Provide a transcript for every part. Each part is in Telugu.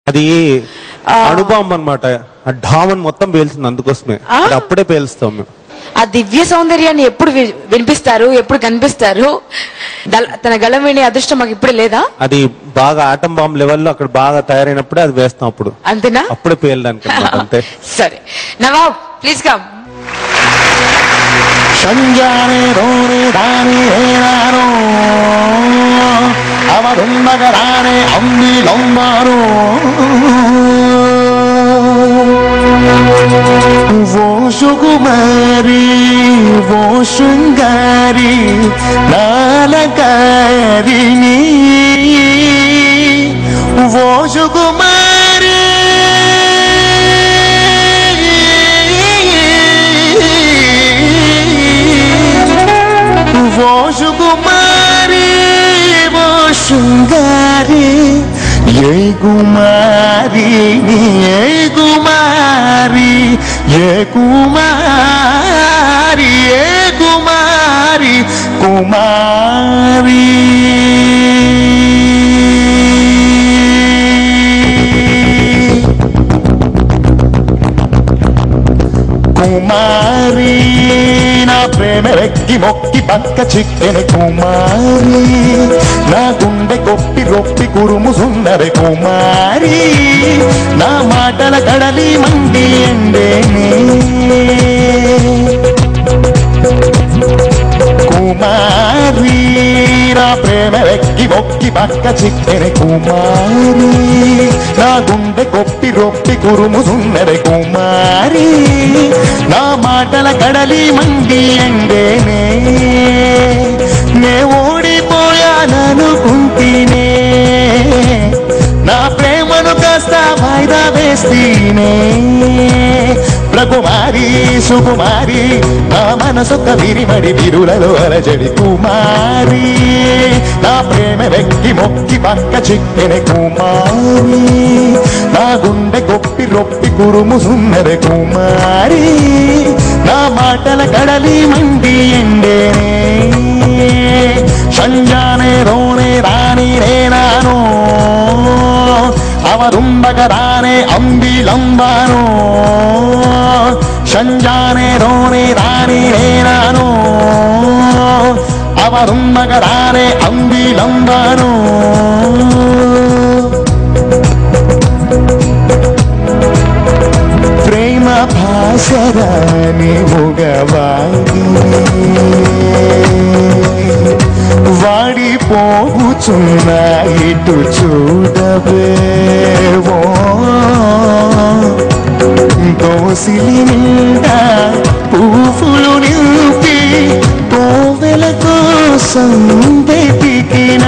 అది అణుబాంబ్ అనమాట ఆ ఢామన్ మొత్తం పేలుతుంది అందుకోసమే ఆ? అది అప్పుడే పేలుస్తాం మేము ఆ దివ్య సౌందర్యాన్ని ఎప్పుడు వి- వినిపిస్తారు ఎప్పుడు కనిపిస్తారు దల- తన గళం వినే అదృష్టం మాకు ఇప్పుడు లేదా అది బాగా ఆటం బాంబ్ లెవెల్లో అక్కడ బాగా తయారైనప్పుడే అది వేస్తాం అప్పుడు అంతేనా అప్పుడే పేలడానికి అన్నమాట అంతే సరే నవాబ్ ప్లీజ్ కమ్ ಸಂಜಾನೆ ರೋನೆ ದಾನಿ ಏನಾರೋ ಅವರುಂಬಗರಾನೆ ಅಂಬಿ ಲಂಬಾರೋ ఓ సుకుమారి ఓ శృంగారి నాలకారిని ఓ సుకుమారి ఓ సుకుమారి ఓ శృంగారి ఏ కుమారి ఏ కుమారి ఏ కుమారి ఏ కుమారి కుమారి కుమారి నా ప్రేమ రెక్కి మొక్కి పక్క చిక్కెన కుమారి నా గుండె కొప్పి రొప్పి కురుము సుందరి కుమారి నా మాటల కడలి మండి ఎండేనే కుమారి నా ప్రేమ వెక్కి మొక్కి పక్క చిక్కెన కుమారి నా గుండె కొప్పి రొప్పి కురుము సున్నెర కుమారి నా మాటల కడలి మండి ఎండేనే నే ఓడిపోయాననుకుంటేనే నా ప్రేమను కాస్త వాయిదా వేస్తీనే ప్రకుమారి సుకుమారి నా మనసు కవిరిమడి బిరులలో అలజడి కుమారి నా ప్రేమ వెక్కి మొక్కి పక్క చిక్కెన కుమారి నా గుండె కొప్పి రొప్పి కురుము సున్నర కుమారి నా మాటల కడలి మండి ఎండేనే సంజానే రోనే రాణి రేనానో ಅವರುಂಬಗರಾನೆ ಅಂಬಿಲಂಬಾನೋ ಸಂಜಾನೆ ರೋನೆ ರಾಣಿ ರೇನಾನೋ ಅವರುಂಬಗರಾನೆ ಅಂಬಿಲಂಬಾನೋ ప్రేమ భాషరాని ముగవాగి వాడిపోవుచున్న ఇటు చూడవేవో దోసిలి నిండా పువ్వులు నింపి కోవెల కోసం వెతికిన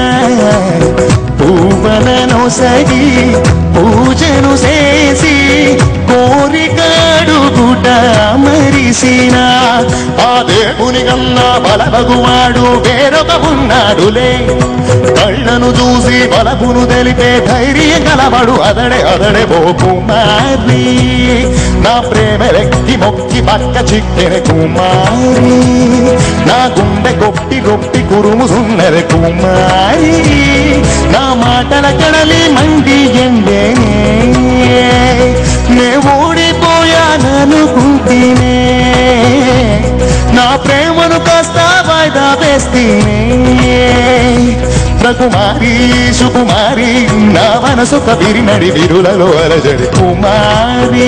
పువ్వలను సగి పూజను చేసి కోరికాడుగుట మరిసిన ఆ దేవుని కన్నా బలభగువాడు వేరొక ఉన్నాడులే కళ్ళను చూసి బలపును తెలిపే ధైర్యం కలవడు అదడే అదడే ఓ కుమారి నా ప్రేమ రెక్కి మొక్కి పక్క చిక్కెన కుమారి నా గుండె గొప్పి గొప్పి కురుము సున్నర కుమారి నా మాటల కడలి మండి ఎండేనే నే ఓడిపోయాననుకుంటేనే నా ప్రేమను కాస్త వాయిదా వేస్తేనే ప్రకుమారి సుకుమారి నా మనసు కవిరి నడి విరులలో అలజడి కుమారి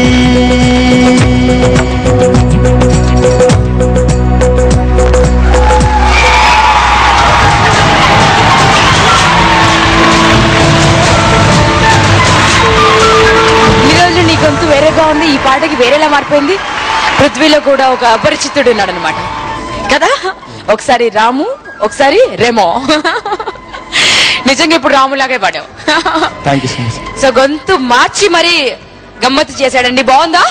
ఈ రోజు నీ గొంతు వేరేగా ఉంది ఈ పాటకి వేరేలా మారిపోయింది పృథ్వీలో కూడా ఒక అపరిచితుడు ఉన్నాడు అనమాట కదా ఒకసారి రాము ఒకసారి రెమో నిజంగా ఇప్పుడు రాములాగే పాడావు thank you so much so గొంతు మార్చి మరి గమ్మత్తు చేశాడండి బాగుందా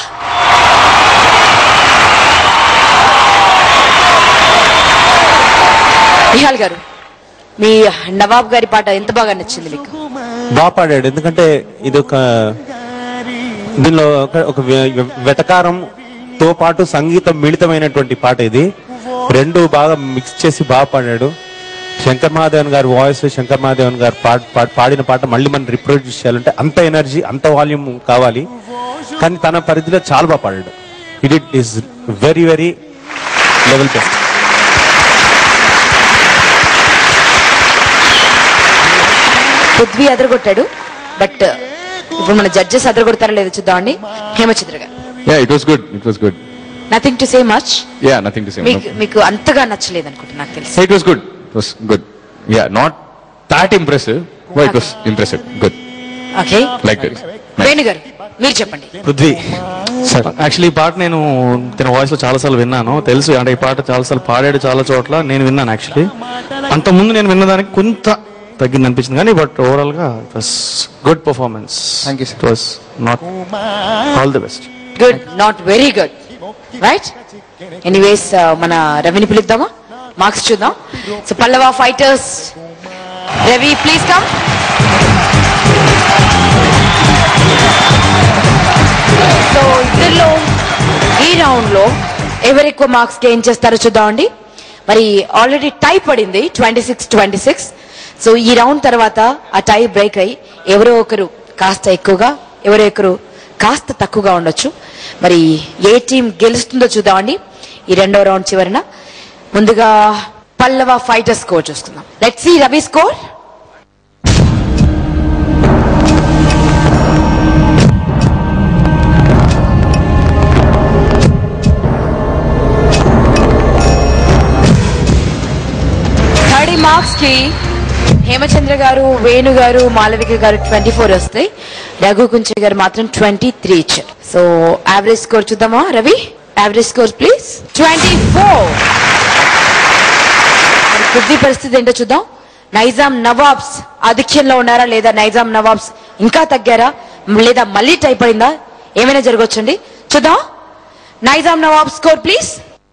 నిహాల్ గారు మీ నవాబ్ గారి పాట ఎంత బాగా నచ్చింది మీకు బాగా పాడాడు ఎందుకంటే ఇది ఒక దీనిలో ఒక- ఒక వె- వెటకారంతో పాటు సంగీతం మిళితమైనటువంటి పాట ఇది రెండు బాగా మిక్స్ చేసి బాగా పాడాడు శంకర్ మహాదేవన్ గారి వాయిస్ శంకర్ మహాదేవన్ గారు పాడ్- పాడ్- పాడిన పాట మళ్ళీ మనం రిప్రొడ్యూస్ చేయాలంటే అంత ఎనర్జీ అంత వాల్యూమ్ కావాలి కానీ తన పరిధిలో చాలా బాగా పాడాడు it it is very very level best Prithvi అదరగొట్టాడు బట్ ఇప్పుడు మన జడ్జెస్ అదరగొడతారా లేదో చూద్దామండి హేమచంద్ర గారు Yeah, it was good. It was good. Nothing to say much Yeah, nothing to say. మీకు మీకు అంతగా నచ్చలేదు అనుకుంటా నాకు తెలిసి It was good. It was good. Yeah, not that impressive, but it was impressive. Good. Okay Liked it. Nice. Venu గారు మీరు చెప్పండి పృథ్వీ సార్ యాక్చువల్లీ ఈ పాట నేను తన వాయిస్ లో చాలా సార్లు విన్నాను తెలుసు అంటే ఈ పాట చాలా సార్లు పాడాడు చాలా చోట్ల నేను విన్నాను యాక్చువల్లీ అంత ముందు నేను విన్నదానికి కొంత తగ్గింది అనిపించింది కానీ బట్ ఓవరాల్ గా it was good performance Thank you, sir. It was not all the best good not very good right anyways మన రవిని పిలుద్దామా మార్క్స్ చూద్దాం so Pallava fighters Ravi please come so ఇద్దరిలో ఈ రౌండ్ లో ఎవరు ఎక్కువ మార్క్స్ గెయిన్ చేస్తారో చూద్దామండి మరి ఆల్రెడీ టై పడింది twenty six twenty six so ఈ రౌండ్ తర్వాత ఆ టై బ్రేక్ అయ్యి ఎవరో ఒకరు కాస్త ఎక్కువగా ఎవరో ఒకరు కాస్త తక్కువగా ఉండొచ్చు మరి ఏ టీం గెలుస్తుందో చూద్దామండి ఈ రెండో రౌండ్ చివరన ముందుగా పల్లవ ఫైటర్ స్కోర్ చూసుకుందాం let see Ravi score thirty marks కి హేమచంద్ర గారు వేణు గారు మాలవిక గారు ట్వంటీ ఫోర్ వస్తాయి రఘు కుంచె గారు మాత్రం ట్వంటీ త్రీ ఇచ్చారు సో యావరేజ్ స్కోర్ చూద్దామా Ravi average score please twenty four Prithvi పరిస్థితి ఏంటో చూద్దాం నైజాం నవాబ్స్ ఆధిక్యంలో ఉన్నారా లేదా నైజాం నవాబ్స్ ఇంకా తగ్గారా లేదా మళ్ళీ టైప్ పడిందా ఏమైనా జరగవచ్చండి చూద్దాం నైజాం నవాబ్ స్కోర్ ప్లీజ్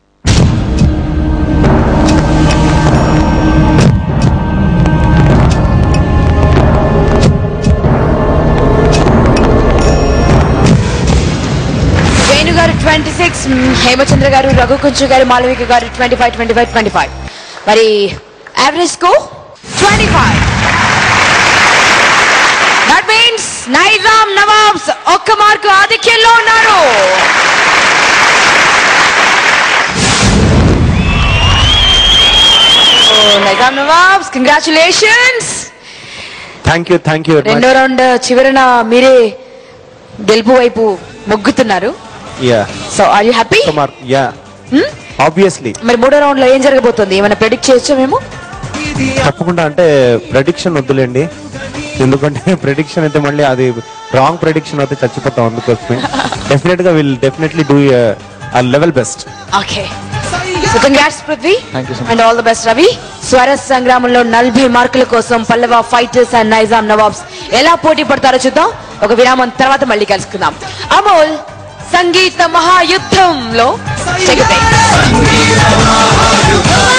వేణు గారు ట్వంటీ సిక్స్ హేమచంద్ర గారు రఘు కుంచు గారు మాలవిక గారు twenty five twenty five twenty five మరి యావరేజ్ కు twenty five that means Nizam Nawabs ఒక్క మార్కు ఆధిక్యంలో ఉన్నారు oh, Nizam Nawabs congratulations thank you thank you very రెండో రౌండ్ చివరన మీరే గెలుపు వైపు మొగ్గుతున్నారు yeah so are you happy Kumar yeah obviously మరి మూడో రౌండ్ లో ఏం జరగబోతుంది ఏమైనా ప్రెడిక్ట్ చేయొచ్చా మేము తప్పకుండా అంటే ప్రెడిక్షన్ వద్దులేండి ఎందుకంటే ప్రెడిక్షన్ అయితే మళ్ళీ అది రాంగ్ ప్రెడిక్షన్ అయితే చచ్చిపోతాం అందుకోసమే డెఫినెట్ గా will definitely do a level best okay so congrats Prithvi Thank you so much. And all the best Ravi స్వరస్ సంగ్రామంలో నలభై మార్కుల కోసం పల్లవ ఫైటర్స్ అండ్ నైజాం నవాబ్స్ ఎలా పోటీ పడతారో చూద్దాం ఒక విరామం తర్వాత మళ్ళీ కలుసుకుందాం అమోల్ సంగీత మహాయుద్ధంలో చెగితే